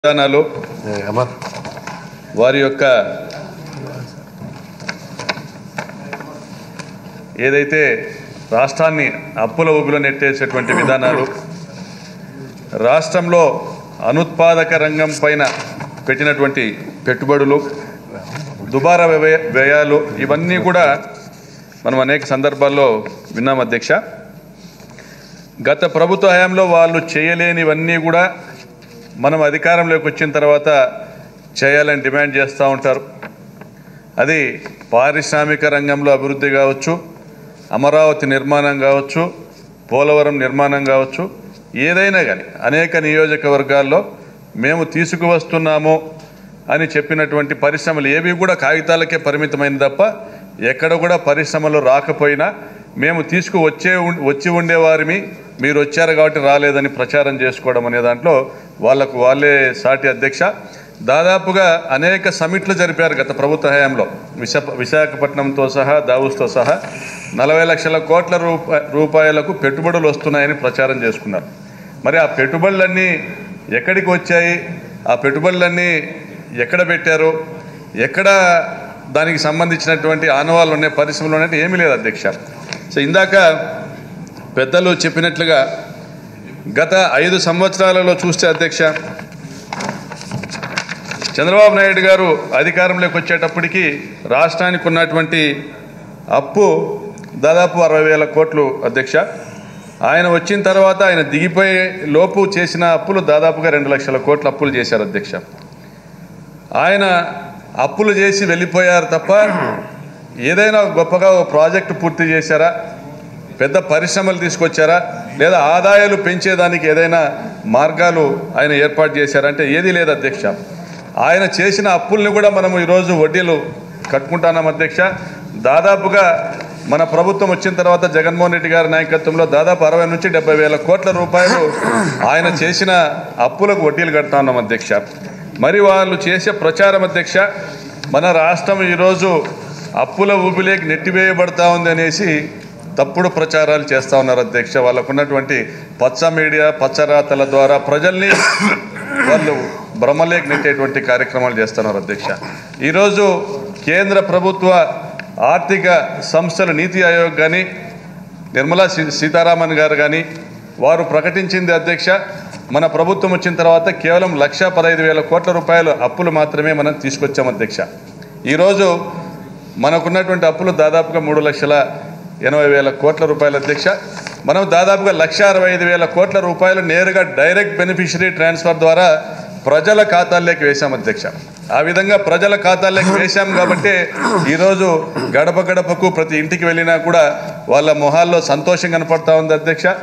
విధానాలు అమర్ వారి యొక్క ఏదైతే రాష్ట్రాన్ని అప్పుల ఊబిలో నెట్టేసేటువంటి విధానాలు రాష్ట్రంలో అనుత్పాదక రంగం పైన పెట్టినటువంటి పెట్టుబడులు దుబారా వ్యయ వ్యయాలు ఇవన్నీ కూడా మనం అనేక సందర్భాల్లో విన్నాం అధ్యక్ష గత ప్రభుత్వ హయాంలో వాళ్ళు చేయలేనివన్నీ కూడా మనం అధికారంలోకి వచ్చిన తర్వాత చేయాలని డిమాండ్ చేస్తూ ఉంటారు అది పారిశ్రామిక రంగంలో అభివృద్ధి కావచ్చు అమరావతి నిర్మాణం కావచ్చు పోలవరం నిర్మాణం కావచ్చు ఏదైనా కానీ అనేక నియోజకవర్గాల్లో మేము తీసుకువస్తున్నాము అని చెప్పినటువంటి పరిశ్రమలు ఏవి కూడా కాగితాలకే పరిమితమైన తప్ప ఎక్కడ కూడా పరిశ్రమలు రాకపోయినా మేము తీసుకు వచ్చే ఉం- వచ్చి ఉండేవారిమి మీరు వచ్చారు కాబట్టి రాలేదని ప్రచారం చేసుకోవడం అనే దాంట్లో వాళ్ళకు వాళ్ళే సాటి అధ్యక్ష దాదాపుగా అనేక సమిట్లు జరిపారు గత ప్రభుత్వ హయాంలో విశాఖ విశాఖపట్నంతో సహా దావుస్తో సహా నలభై లక్షల కోట్ల రూపా రూపాయలకు పెట్టుబడులు వస్తున్నాయని ప్రచారం చేసుకున్నారు మరి ఆ పెట్టుబడులన్నీ ఎక్కడికి వచ్చాయి ఆ పెట్టుబడులన్నీ ఎక్కడ పెట్టారు ఎక్కడ దానికి సంబంధించినటువంటి ఆనవాళ్ళు ఉన్నాయి పరిశ్రమలు ఉన్నాయి ఏమీ లేదు అధ్యక్ష సో ఇందాక పెద్దలు చెప్పినట్లుగా గత ఐదు సంవత్సరాలలో చూస్తే అధ్యక్ష చంద్రబాబు నాయుడు గారు అధికారంలోకి వచ్చేటప్పటికి రాష్ట్రానికి ఉన్నటువంటి అప్పు దాదాపు అరవై వేల కోట్లు అధ్యక్ష ఆయన వచ్చిన తర్వాత ఆయన దిగిపోయే లోపు చేసిన అప్పులు దాదాపుగా రెండు లక్షల కోట్ల అప్పులు చేశారు అధ్యక్ష ఆయన అప్పులు చేసి వెళ్ళిపోయారు తప్ప ఏదైనా గొప్పగా ఓ ప్రాజెక్టు పూర్తి చేశారా పెద్ద పరిశ్రమలు తీసుకొచ్చారా లేదా ఆదాయాలు పెంచేదానికి ఏదైనా మార్గాలు ఆయన ఏర్పాటు చేశారంటే ఏదీ లేదు అధ్యక్ష ఆయన చేసిన అప్పుల్ని కూడా మనం ఈరోజు వడ్డీలు కట్టుకుంటున్నాం అధ్యక్ష దాదాపుగా మన ప్రభుత్వం వచ్చిన తర్వాత జగన్మోహన్ రెడ్డి గారి నాయకత్వంలో దాదాపు అరవై నుంచి డెబ్బై వేల కోట్ల రూపాయలు ఆయన చేసిన అప్పులకు వడ్డీలు కడతా ఉన్నాం అధ్యక్ష మరి వాళ్ళు చేసే ప్రచారం అధ్యక్ష మన రాష్ట్రం ఈరోజు అప్పుల ఊపిలేకి నెట్టివేయబడతా ఉంది అనేసి తప్పుడు ప్రచారాలు చేస్తూ ఉన్నారు అధ్యక్ష వాళ్ళకున్నటువంటి పచ్చ మీడియా పచ్చరాతల ద్వారా ప్రజల్ని వాళ్ళు భ్రమలేకి నెట్టేటువంటి కార్యక్రమాలు చేస్తున్నారు అధ్యక్ష ఈరోజు కేంద్ర ప్రభుత్వ ఆర్థిక సంస్థల నీతి ఆయోగ్ కానీ నిర్మలా సీ- సీతారామన్ గారు కానీ వారు ప్రకటించింది అధ్యక్ష మన ప్రభుత్వం వచ్చిన తర్వాత కేవలం లక్ష పదహైదు వేల కోట్ల రూపాయలు అప్పులు మాత్రమే మనం తీసుకొచ్చాం అధ్యక్ష ఈరోజు మనకున్నటువంటి అప్పులు దాదాపుగా మూడు లక్షల ఎనభై వేల కోట్ల రూపాయల అధ్యక్ష మనం దాదాపుగా లక్ష అరవై ఐదు వేల కోట్ల రూపాయలు నేరుగా డైరెక్ట్ బెనిఫిషరీ ట్రాన్స్ఫర్ ద్వారా ప్రజల ఖాతాల్లోకి వేశాం అధ్యక్ష ఆ విధంగా ప్రజల ఖాతాల్లోకి వేశాం కాబట్టి ఈరోజు గడప గడపకు ప్రతి ఇంటికి వెళ్ళినా కూడా వాళ్ళ మొహాల్లో సంతోషం కనపడతా ఉంది అధ్యక్ష